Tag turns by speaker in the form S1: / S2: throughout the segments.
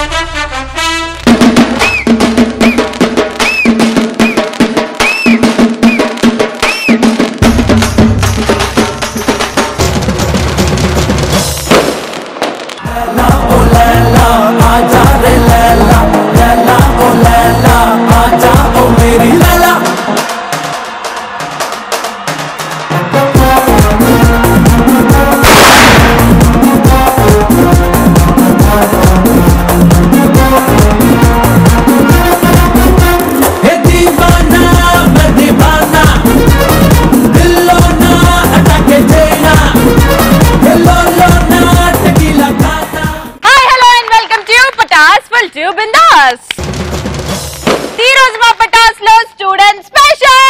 S1: है दीवाना मैं दीवाना दिलो ना अटके देना ये लो लो ना टकीला खाना
S2: hi hello and welcome to Patas full to Bindaas ఈ రోజు మా పటాస్ లో స్టూడెంట్ స్పెషల్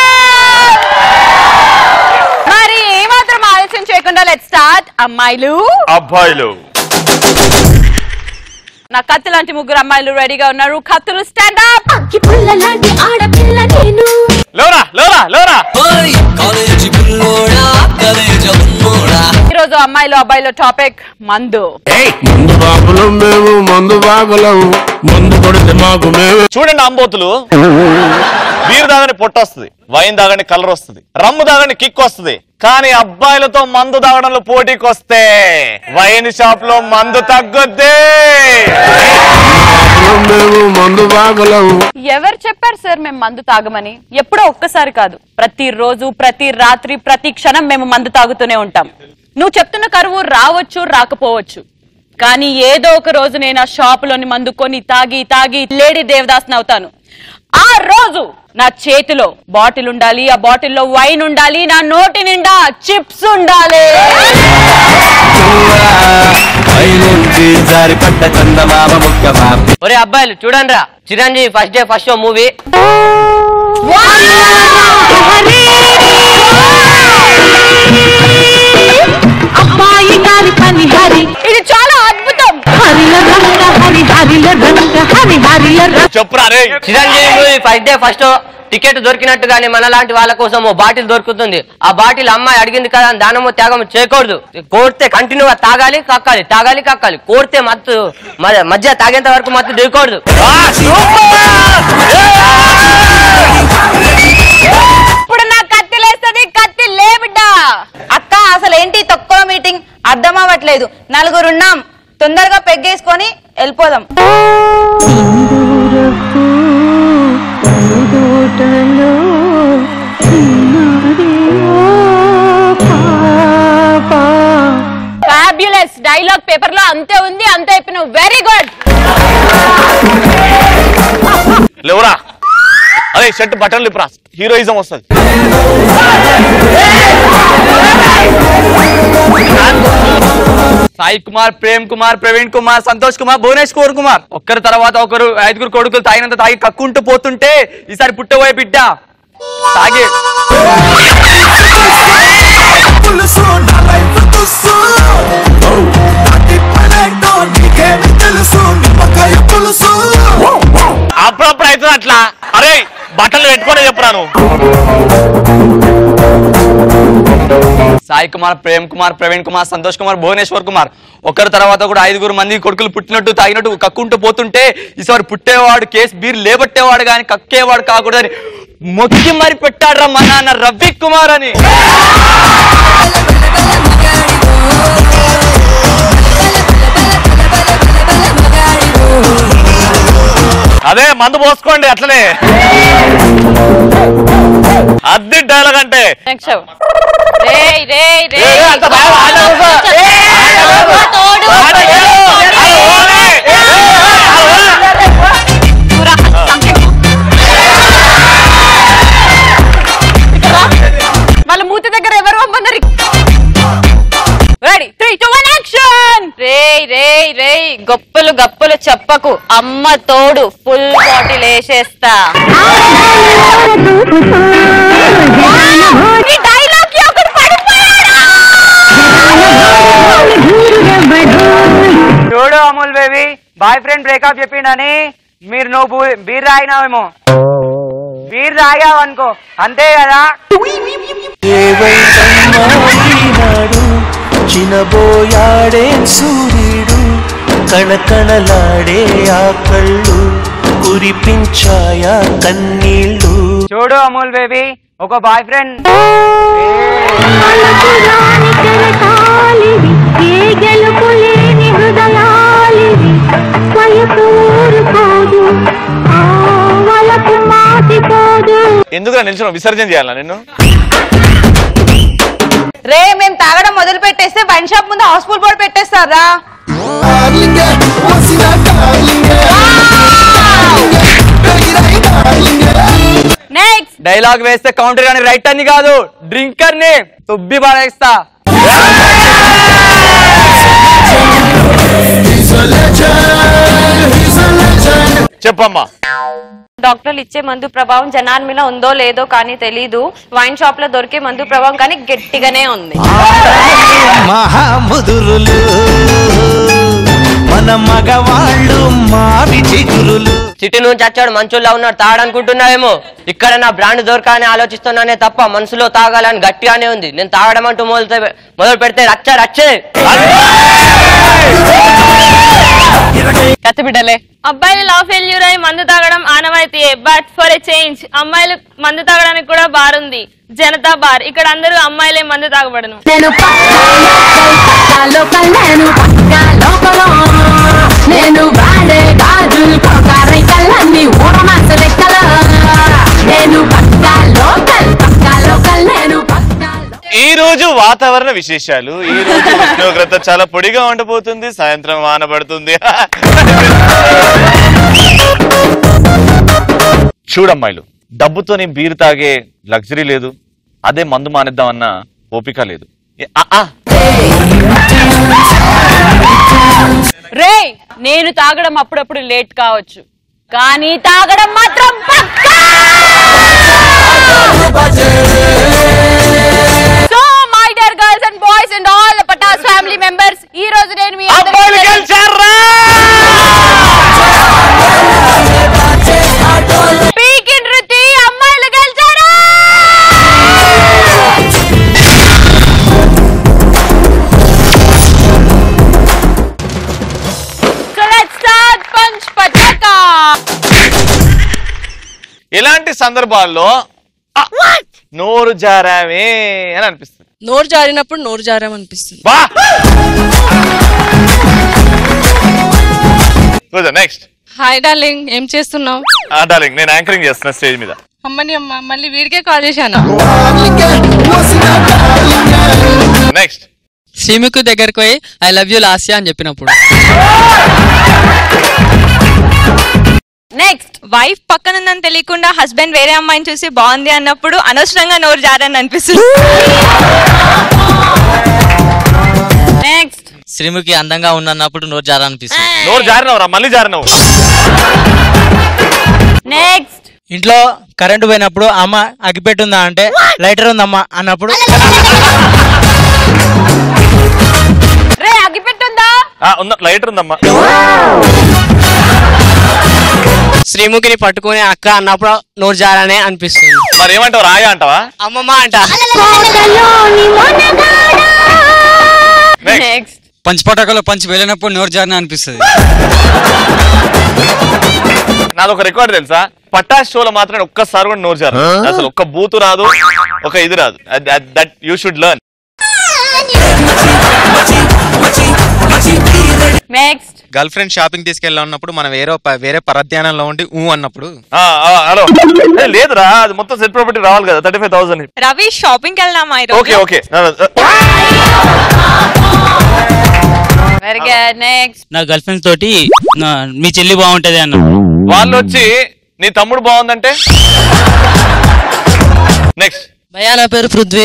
S2: మరి ఏమాత్రం ఆలస్యం చేయకుండా లెట్ స్టార్ట్ అమ్మాయిలు
S3: అబ్బాయిలు
S2: నా కత్తి లాంటి ముగ్గురు అమ్మాయిలు రెడీగా ఉన్నారు కత్తులు స్టాండ్ అప్
S4: అగ్గి పుల్ల లాంటి ఆడపిల్ల నేను
S3: లేవరా లేవరా లేవరా
S1: కాలేజీ పిల్లోడా కాలేజీ ఉన్నోడా
S2: ఈ రోజు అమ్మాయిలు అబ్బాయిలు టాపిక్ మందు
S5: మందు బాబులం మేము మందు బాగులం మందు కొడితే మాకు మేము
S3: చూడండి అంబోతులు బీరు దాగని పొట్ట వస్తుంది వైన్ దాగని కలర్ వస్తుంది రమ్ము దాగని కిక్ వస్తుంది కానీ అబ్బాయిలతో మందు తాగడంలో పోటీకి వస్తే వైన్ షాప్ లో మందు తగ్గుద్ది
S5: బాబులం మేము మందు బాగులం
S2: ఎవరు చెప్పారు సార్ మేము మందు తాగమని ఎప్పుడో ఒక్కసారి కాదు ప్రతి రోజు ప్రతి రాత్రి ప్రతి క్షణం మేము మందు తాగుతూనే ఉంటాం నువ్వు చెప్తున్న కరువు రావచ్చు రాకపోవచ్చు కానీ ఏదో ఒక రోజు నేను ఆ షాపులోని మందు కొని తాగి తాగి లేడీ దేవదాస్ని అవుతాను ఆ రోజు నా చేతిలో బాటిల్ ఉండాలి ఆ బాటిల్లో వైన్ ఉండాలి నా నోటి నిండా చిప్స్ ఉండాలి
S1: పైనుంచి జారి పడ్డ చందమామ ముక్క మాపి
S6: ఒరే అబ్బాయిలు చూడండి రా Chiranjeevi first day first show movie
S4: అమ్మాయి గారి పని హరి
S2: ఇది చాలా అద్భుతం
S4: హరిల రంగ హరి హరిల రంగ హరి హరిల రంగ
S3: చెప్పురా రే
S6: Chiranjeevi movie first day first ticket దొరికినట్టుగానే మన లాంటి వాళ్ళ కోసం ఓ బాటిల్ దొరుకుతుంది ఆ బాటిల్ అమ్మాయి అడిగింది కదా అని దానము త్యాగము చేయకూడదు కోరితే కంటిన్యూగా తాగాలి కక్కాలి తాగాలి కక్కాలి కోరితే మత్తు మ- మధ్య తాగేంత వరకు మత్తు దిగకూడదు
S2: ఇప్పుడు నా కత్తి లేస్తుంది కత్తి లే బిడ్డా
S7: అక్క అసలు ఏంటి తక్కువ మీటింగ్ అర్థం అవ్వట్లేదు నలుగురున్నాం తొందరగా పెగ్గేసుకొని వెళ్ళిపోదాం
S2: ఫ్యాబ్యులస్ డైలాగ్ పేపర్ లో అంతే ఉంది అంతే అయిపోయినావు వెరీ గుడ్
S3: లేవురా అదే షర్ట్ బటన్లు ఇప్పురా హీరోయిజం వస్తుంది
S8: సాయి కుమార్ ప్రేమ్ కుమార్ ప్రవీణ్ కుమార్ సంతోష్ కుమార్ భువనేశ్వర్ కుమార్ ఒక్కరి తర్వాత ఒకరు ఐదుగురు కొడుకులు తాగినంత తాగి కక్కుంటూ పోతుంటే ఈసారి పుట్టబోయే బిడ్డ తాగే
S1: పులుసు నా లైఫ్ తుస్సు నాటి పనేంటో నీకేమి తెలుసు నిమ్మకాయ పులుసు
S3: అప్పుడప్పుడు అవుతుంది అట్లా అరే బట్టలు పెట్టుకొని చెప్పురాను
S8: సాయి కుమార్ ప్రేమ్ కుమార్ ప్రవీణ్ కుమార్ సంతోష్ కుమార్ భువనేశ్వర్ కుమార్ ఒకరి తర్వాత కూడా ఐదుగురు మంది కొడుకులు పుట్టినట్టు తాగినట్టు కక్కుంటూ పోతుంటే ఈసారి పుట్టేవాడు కేసు బీర్ లేబట్టేవాడు కానీ కక్కేవాడు కాకూడదని మొక్కి మరి పెట్టాడ్రా మా నాన్న రవి కుమార్ అని
S3: అదే మందు పోసుకోండి అట్లనే అద్దె డైలాగ్ అంటే
S2: నెక్స్ట్ రేయ్ రేయ్
S3: ఏ, ఏ, అంత బాగా ఆడే ఉందా? ఏ, ఆడే, ఏ, ఆడే, ఓలే, ఏ,
S2: వాళ్ళ మూతి దగ్గర ఎవరు పంపన్నారు ready three two one action రేయ్ రేయ్ రేయ్ గొప్పలు గొప్పలు చెప్పకు అమ్మ తోడు ఫుల్ బాటిల్ వేసేస్తా ఈ dialogue కి ఒకడు పడిపోయాడు.
S8: చూడు Amul baby boyfriend breakup చెప్పిండని మీరు నువ్వు బీర్ తాగినావేమో బీర్ తాగావనుకో అంతే కదా
S1: ఏవైనాడు చినబోయాడే సూర్యుడు కణకణలాడే ఆ కళ్ళు కురిపించాయా కన్నీళ్ళు
S9: చూడు అమూల్ బేబీ ఒక బాయ్ ఫ్రెండ్
S4: మనసులోని కెరటాలివి, ఏ గెలుపు లేని హృదయాలివి. వయసు ఊరుకోదు, ఆ వలపు మాసిపోదు.
S3: ఎందుకు నిల్చున్నావు విసర్జన చేయాలా నిన్ను
S7: రే మేము తాగడం మొదలు పెట్టేస్తే వైన్ షాప్ ముందు హౌస్ఫుల్ బోర్డు పెట్టేస్తారా
S2: నెక్స్ట్
S8: డైలాగ్ వేస్తే కౌంటర్ కానీ రైట్ అని కాదు డ్రింకర్ ని తుబ్బి పడేస్తా
S3: చెప్పమ్మా
S10: డాక్టర్లు ఇచ్చే మందు ప్రభావం జనాల మీద ఉందో లేదో కానీ తెలీదు వైన్ షాప్ లో దొరికే మందు ప్రభావం కానీ గట్టిగానే ఉంది
S1: మహాముదురులు మన మగవాళ్ళు మావి చిగురులు
S6: సిటీ నుంచి వచ్చాడు మంచుల్లో ఉన్నాడు తాగడనుకుంటున్నావేమో ఇక్కడ నా బ్రాండ్ దొరకాలని ఆలోచిస్తున్నానే తప్ప మనసులో తాగాలని గట్టిగానే ఉంది నేను తాగడం అంటూ మొదలు మొదలు పెడితే రచ్చ రచ్చే
S2: కత్తిబిడ్డలే
S10: అబ్బాయిలు లవ్ ఫెయిల్యూర్ అయి మందు తాగడం ఆనవాయితీయే బట్ ఫర్ ఎ చేంజ్ అమ్మాయిలు మందు తాగడానికి కూడా బార్ ఉంది జనతా బార్ ఇక్కడ అందరూ అమ్మాయిలే మందు తాగబడను
S4: నేను పక్కా లోకల్, నేను పక్కా లోకలో. నేను వాడే గాజులు కొరకారై కళ్ళన్నీ ఊరమాస లెక్కల నేను పక్కా లోకల్ పక్కా లోకల్ నేను పక్కా లోకల్.
S3: ఈ రోజు వాతావరణ విశేషాలు ఈ రోజు ఉష్ణోగ్రత చాలా పొడిగా ఉండబోతుంది సాయంత్రం వాన పడుతుంది చూడమ్మాయిలు డబ్బుతోని బీరు తాగే లగ్జరీ లేదు అదే మందు మానేద్దామన్న ఓపిక లేదు ఏ, ఆ, ఆ.
S2: రే నేను తాగడం అప్పుడప్పుడు లేట్ కావచ్చు కానీ తాగడం మాత్రం పక్కా so my dear girls and boys and all the Patas family members ఈ రోజు నేను మీ
S3: అబ్బాయిలు
S2: అందరికీ
S3: గెలిచారా?
S2: పీకి నృతి అమ్మాయిలు గెలిచారు So let's start punch pataka.
S3: ఇలాంటి సందర్భాల్లో ఆ, నోరు జారామే అని అనిపిస్తుంది
S11: నోరు జారినప్పుడు నోరు జారామనిపిస్తుంది
S3: బా నెక్స్ట్
S11: హాయ్ డార్లింగ్ ఏం చేస్తున్నావు
S3: డార్లింగ్ నేను యాంకరింగ్ చేస్తున్నా స్టేజ్ మీద
S11: అమ్మని అమ్మ మళ్ళీ వీడికే కాల్ చేశాను
S3: నెక్స్ట్
S12: శ్రీముఖి దగ్గరికి పోయి ఐ లవ్ యూ లాస్యా అని చెప్పినప్పుడు
S2: నెక్స్ట్
S10: వైఫ్ పక్కన ఉందని తెలియకుండా హస్బెండ్ వేరే అమ్మాయిని చూసి బాగుంది అన్నప్పుడు అనవసరంగా నోరు జారని అనిపిస్తుంది
S2: నెక్స్ట్
S12: శ్రీముఖి అందంగా ఉన్నప్పుడు నోరు జారా అనిపిస్తుంది
S3: నోరు జారినవరా మళ్ళీ జారినవు
S2: నెక్స్ట్
S13: ఇంట్లో కరెంటు పోయినప్పుడు అమ్మ అగ్గిపెట్టుందా అంటే లైటర్ ఉందమ్మా అన్నప్పుడు
S2: రే అగ్గిపెట్టుందా
S3: ఆ, ఉందా లైటర్ ఉందమ్మా
S12: శ్రీముఖిని పట్టుకుని అక్క అన్నప్పుడు నోరు జారానే అనిపిస్తుంది
S3: మరి ఏమంటావు రాయా అంటావా
S12: అమ్మమ్మ అంట
S4: కోటలోని మొనగాడా
S2: నెక్స్ట్
S12: పంచి పటాకలో పంచి వెళ్ళినప్పుడు నోరు జారిన అనిపిస్తుంది
S3: నాది ఒక రికార్డ్ తెలుసా పటాస్ షోలో మాత్రం ఒక్కసారి కూడా నోరు జారు అసలు ఒక్క బూతు రాదు ఒక ఇది రాదు that you should learn
S2: next
S14: girlfriend shopping తీసుకెళ్ళినప్పుడు మనం వేరే ప- వేరే పరధ్యానంలో ఉండి ఊ అన్నప్పుడు
S3: హలో ఏ, లేదురా అది మొత్తం సెట్ ప్రాపర్టీ రావాలి కదా thirty five thousand
S10: Ravi shopping వెళ్దామా
S3: okay okay
S2: very good next
S12: నా గర్ల్ ఫ్రెండ్ తోటి నా- మీ చెల్లి బాగుంటది అన్న
S3: వాళ్ళు వచ్చి నీ తమ్ముడు బాగుందంటే నెక్స్ట్
S12: భయా నా పేరు పృథ్వీ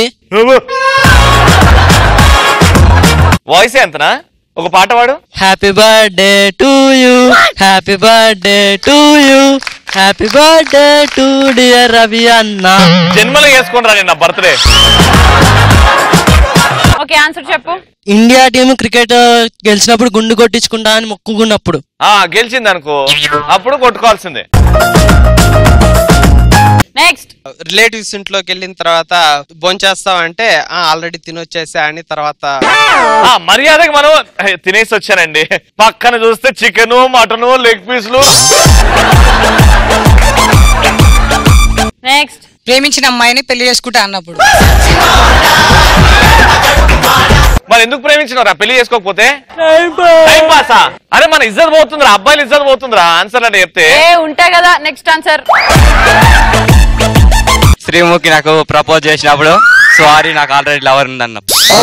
S3: వాయిస్ ఎంతనా ఒక పాట పాడు
S12: happy birthday to you happy birthday to you happy birthday to dear Ravi అన్న
S3: జన్మలో వేసుకొని రా నా బర్త్డే
S2: ఓకే ఆన్సర్ చెప్పు
S12: ఇండియా టీం క్రికెట్ గెలిచినప్పుడు గుండు కొట్టించుకుంటా అని మొక్కుకున్నప్పుడు
S3: ఆ గెలిచింది అనుకో అప్పుడు కొట్టుకోవాల్సిందే
S2: నెక్స్ట్
S15: రిలేటివ్స్ ఇంట్లోకి వెళ్ళిన తర్వాత భోంచేస్తామంటే ఆల్రెడీ తినొచ్చేసా అని తర్వాత
S3: ఆ, మర్యాదకి మనం హే, తినేసి వచ్చానండి పక్కన చూస్తే చికెన్ మటన్ లెగ్ పీసులు
S2: నెక్స్ట్
S16: ప్రేమించిన అమ్మాయిని పెళ్లి చేసుకుంటా అన్నప్పుడు
S3: మరి ఎందుకు ప్రేమించినరా పెళ్లి చేసుకోకపోతే టైం పాసా అరే మన ఇజ్జత్ పోతుందిరా అబ్బాయిలు ఇజ్జత్ పోతుందిరా ఆన్సర్ అంటే చెప్తే
S2: ఏ ఉంటాయి కదా నెక్స్ట్ ఆన్సర్
S8: శ్రీముఖి నాకు ప్రపోజ్ చేసినప్పుడు సారీ నాకు ఆల్రెడీ లవర్ ఉందన్న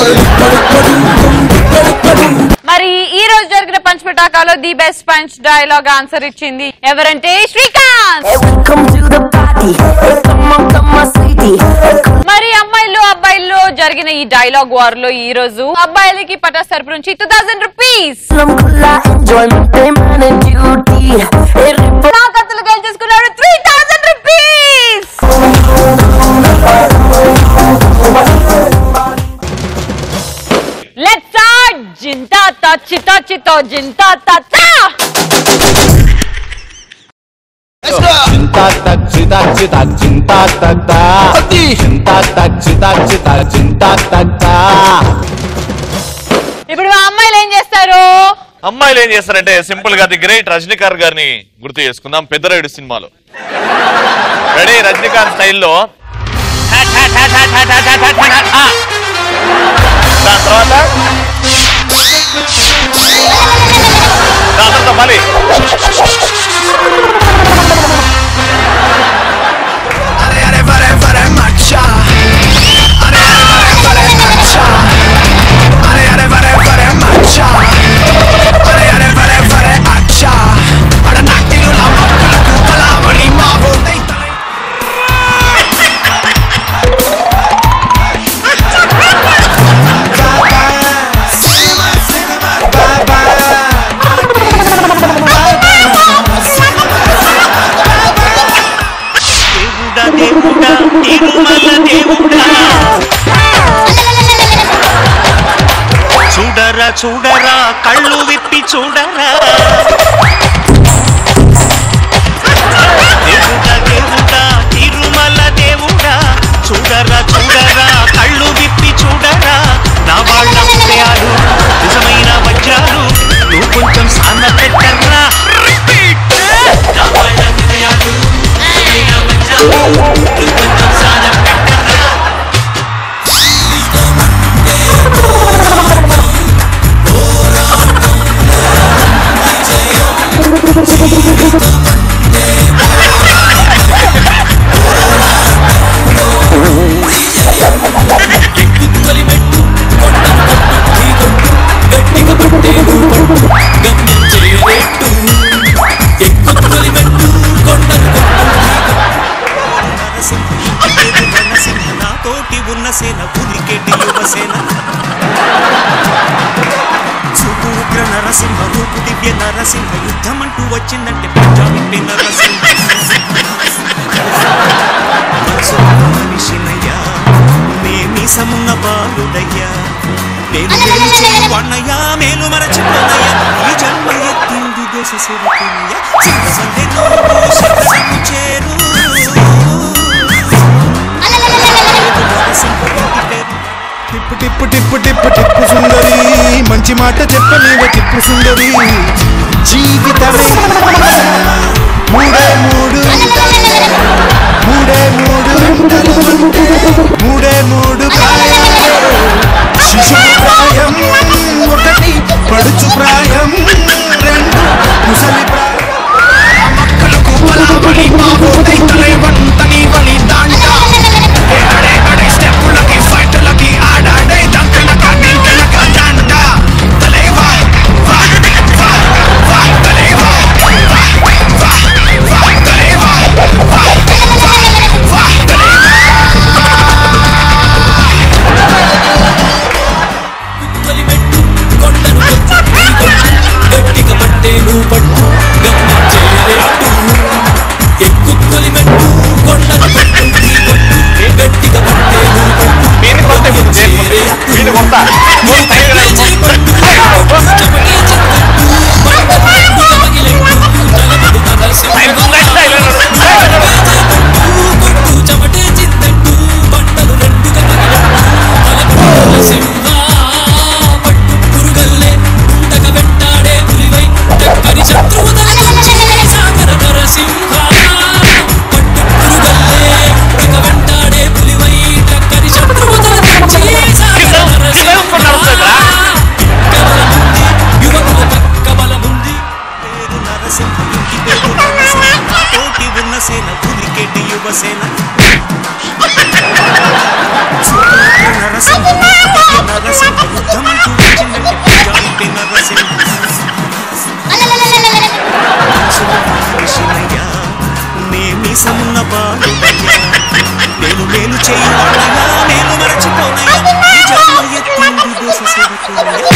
S2: మరి ఈ రోజు జరిగిన పంచ్ పటాకాలో the best punch dialogue answer ఇచ్చింది ఎవరంటే శ్రీకాంత్ మరి అమ్మాయిలు అబ్బాయిల్లో జరిగిన ఈ డైలాగ్ వార్ లో ఈ రోజు అబ్బాయిలకి పటాస్ తరపు నుంచి టూ థౌసండ్ రూపీస్ నా కత్తులు గెలిచేసుకున్నాడు three thousand rupees let's start జింతా తా చితా చితో జింతా తా తా
S1: చింతా తక్ చితా చితా చింతా తక్తా చింతా తక్ చితా చితా చింతా తక్తా
S2: ఇప్పుడు మా అమ్మాయిలు ఏం చేస్తారు
S3: అమ్మాయిలు ఏం చేస్తారంటే సింపుల్ గా ది గ్రేట్ రజనీకాంత్ గారిని గుర్తు చేసుకుందాం పెద్దరాయుడు సినిమాలో రెడీ రజనీకాంత్ స్టైల్లో దాని తర్వాత దాని తర్వాత మళ్ళీ
S17: దేవుడా దేవుడా తిరుమల దేవుడా చూడరా చూడరా కళ్ళు విప్పి చూడరా దేవుడా దేవుడా తిరుమల దేవుడా చూడరా చూడరా కళ్ళు విప్పి చూడరా నా వాళ్ళ హృదయాలు నిజమైన వజ్రాలు నువ్వు కొంచెం సాన పెట్టరా నా వాళ్ళ హృదయాలు నిజమైన వజ్రాలు నువ్వు కొంచెం సాన పెట్టరా నాతోటి ఉన్న సేన పులికెటి యువసేన చూపు ఉగ్ర నరసింహ రూపు దివ్య నరసింహ యుద్ధం అంటూ వచ్చిందంటే పంజాబి నరసింహ మనసు మనిషినయ్యా మేమి సమున్న బాలుడయ్యా నేను మేలు చేయవాణ్ణయ్యా మేలు మరచిపోనయ్యా ఈ జన్మ ఎత్తింది దేశ సేవకునయ్యా సందే నువ్వు శబ్దము చేరు
S18: టిప్పు టిప్పు టిప్పు టిప్పు టిప్పు సుందరి మంచి మాట చెప్పనీవ టిప్పు సుందరి జీవితమే మూడే మూడు మూడే మూడు మూడే మూడు ప్రాయాలు శిశు ప్రాయం ఒకటి పడుచు ప్రాయం రెండు ముసలి ప్రాయం మక్కలకు బలాబలి మాబోదై తలైవంతని బలి దాంట అడే అడే స్టెప్పులకి ఫైట్లకి ఆడాడే దంకలక డింకలక దండ తలేవా వా వా వా తలేవా వా వా వా తలేవా వా వా వా
S17: గట్టిగా పట్టేను పట్టు గమ్మ చేరేట్టు ఎక్కు తొలిమెట్టు కొండను పట్టు నీ కొట్టు గట్టిగా పట్టేను పట్టు
S3: వీడిని కొడతా
S17: కొట్టు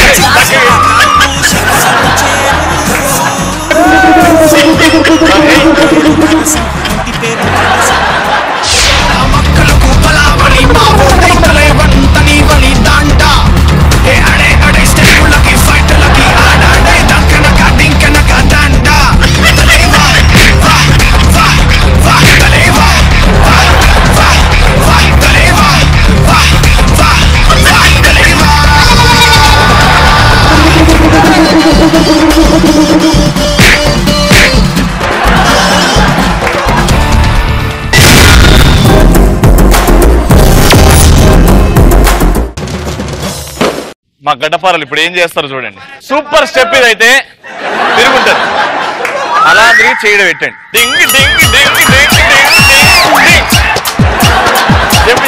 S3: మా గడ్డపారలు ఇప్పుడు ఏం చేస్తారు చూడండి సూపర్ స్టెప్ ఇదైతే తిరుగుంటది అలా తిరిగి చేయడం పెట్టండి డింగ్ డింగ్ డింగ్ డింగ్ డింగ్ డింగ్ డింగ్ స్టెప్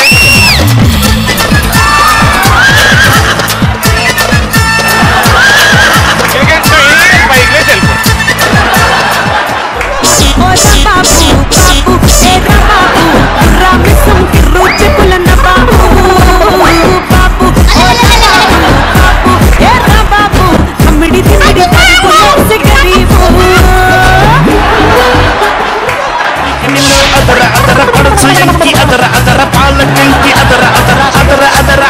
S3: పైకి వెళ్ళిపో
S1: ಅದರ ಅದರ ಪಡಚು ಎಂಕಿ ಅದರ ಅದರ ಪಾಲಕಂಕಿ ಅದರ ಅದರ ಅದರ ಅದರ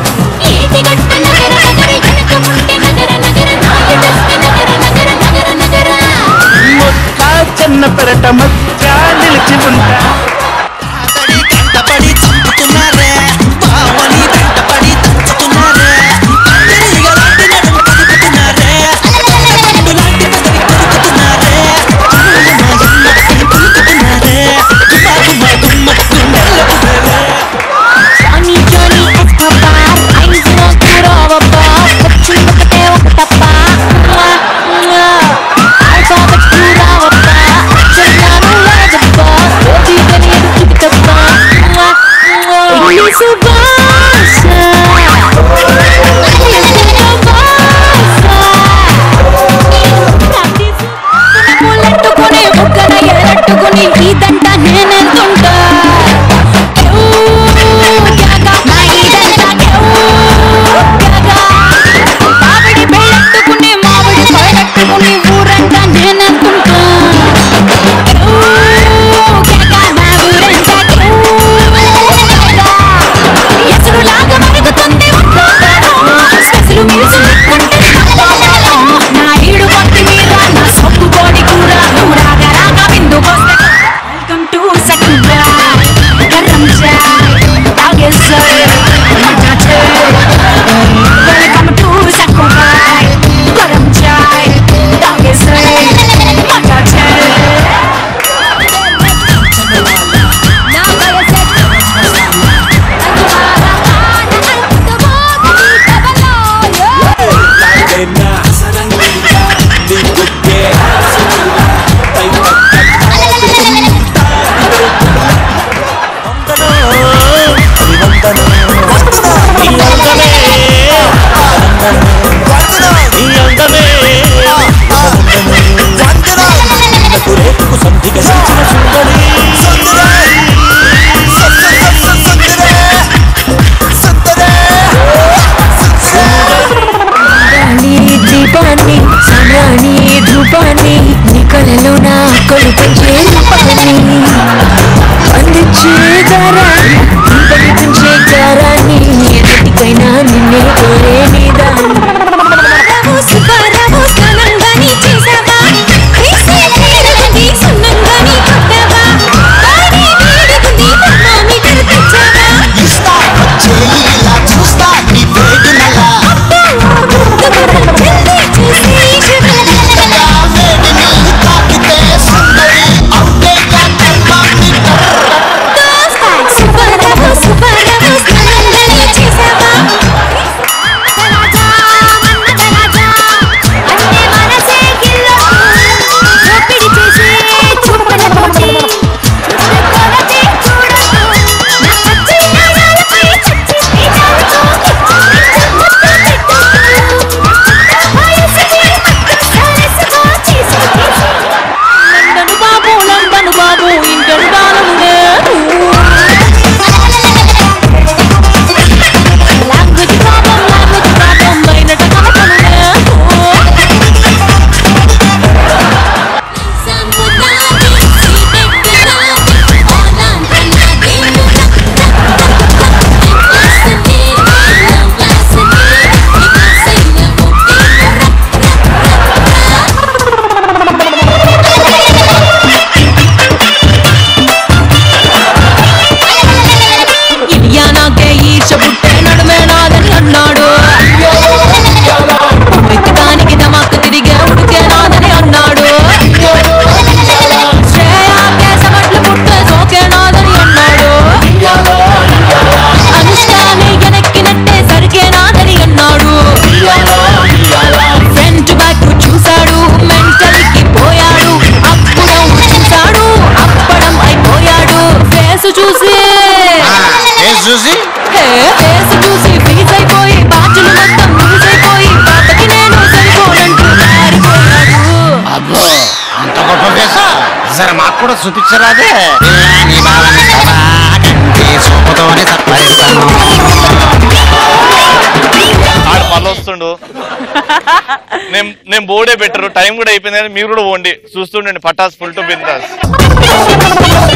S1: మొక్క చిన్న పెరట మధ్య నిలిచి ఉంటా
S19: కంటపడి చంపుతున్నారే బావని వెంటపడి దంచుతున్నారే అందరిగలాంటి నడుము కదుపుతున్నారే పండులాంటి మెదడి కొరుకుతున్నారే జుమ్మ పులుకుతున్నారే గుమ్మ గుమ్మ గుమ్మ గుండెలకు వేలే
S4: జానీ జానీ ఎక్కప్పా ఐదు కూరవప్పా వచ్చిందొకటే ఒకటప్పా ఆల్ఫాబెట్ కూరవప్పా చెన్నాను రాజప్పా రోజీ తెలియదు కిటప్పా ఇంగ్లీషు భాష ముల్లెట్టుకుని ముక్కన ఎరట్టుకుని ఇదంట నేనెంతుంటా మామిడి బెళ్ళట్టుకుని మామిడి పడట్టుకుని ఊరంతా నేనంటుంటా ఎసురులాగా మరుగుతుంది స్పెషల్ మ్యూజిక్ నా ఈడు పట్టి మీద నా సొప్పు కోడి కూర నువ్వు రాగా రాగా బిందు వెల్కమ్ టు సెకండ్ గరం చాయ్ తాగేసాయ్ మజా చాయ్ వెల్కమ్ టు సెకండ్ గరం చాయ్ తాగేసాయ్ మజా చాయ్ నా వయసే
S20: నీ దీపాన్ని సమయాన్ని ధూపాన్ని నీ కలలో నా కొలుపించే రూపాన్ని అందించే దారాన్ని పంపించే దారాన్ని ఎన్నిటికైనా నిన్నే కోరే నీ దాన్ని
S19: సుందరి
S21: కూడా చూపించరాదే ఇలా నీ బావని కదా కంటి చూపుతోనే సత్వరిస్తాను
S3: ఆడు మళ్ళీ వస్తుండు నేను నేను బోర్డే పెట్టరు టైం కూడా అయిపోయింది కానీ మీరు కూడా పోండి చూస్తుండండి పటాస్ ఫుల్ టు బిందాస్